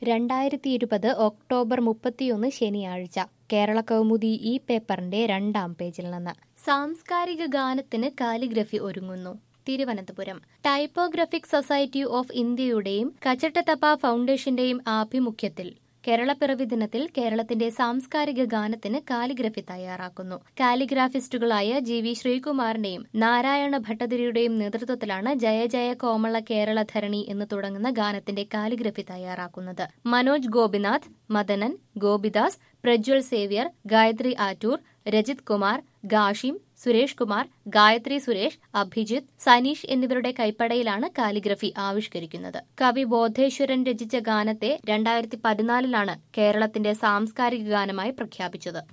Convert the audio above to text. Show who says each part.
Speaker 1: രണ്ടായിരത്തി ഇരുപത് ഒക്ടോബർ മുപ്പത്തിയൊന്ന് ശനിയാഴ്ച കേരള കൗമുദി ഈ പേപ്പറിന്റെ രണ്ടാം പേജിൽ നിന്ന് സാംസ്കാരിക ഗാനത്തിന് കാലിഗ്രഫി ഒരുങ്ങുന്നു തിരുവനന്തപുരം ടൈപ്പോഗ്രഫിക് സൊസൈറ്റി ഓഫ് ഇന്ത്യയുടെയും കച്ചട്ടത്തപ്പ ഫൗണ്ടേഷന്റെയും ആഭിമുഖ്യത്തിൽ കേരളപ്പിറവി ദിനത്തിൽ കേരളത്തിന്റെ സാംസ്കാരിക ഗാനത്തിന് കാലിഗ്രഫി തയ്യാറാക്കുന്നു കാലിഗ്രാഫിസ്റ്റുകളായ ജി വി ശ്രീകുമാറിന്റെയും നാരായണ ഭട്ടതിരിയുടെയും നേതൃത്വത്തിലാണ് ജയ ജയ കോമള കേരള ധരണി എന്ന് തുടങ്ങുന്ന ഗാനത്തിന്റെ കാലിഗ്രഫി തയ്യാറാക്കുന്നത് മനോജ് ഗോപിനാഥ് മദനൻ ഗോപിദാസ് പ്രജ്വൽ സേവ്യർ ഗായത്രി ആറ്റൂർ രജിത് കുമാർ ഗാഷിം സുരേഷ് കുമാർ ഗായത്രി സുരേഷ് അഭിജിത്ത് സനീഷ് എന്നിവരുടെ കൈപ്പടയിലാണ് കാലിഗ്രഫി ആവിഷ്കരിക്കുന്നത് കവി ബോധേശ്വരൻ രചിച്ച ഗാനത്തെ രണ്ടായിരത്തി പതിനാലിലാണ് കേരളത്തിന്റെ സാംസ്കാരിക ഗാനമായി പ്രഖ്യാപിച്ചത്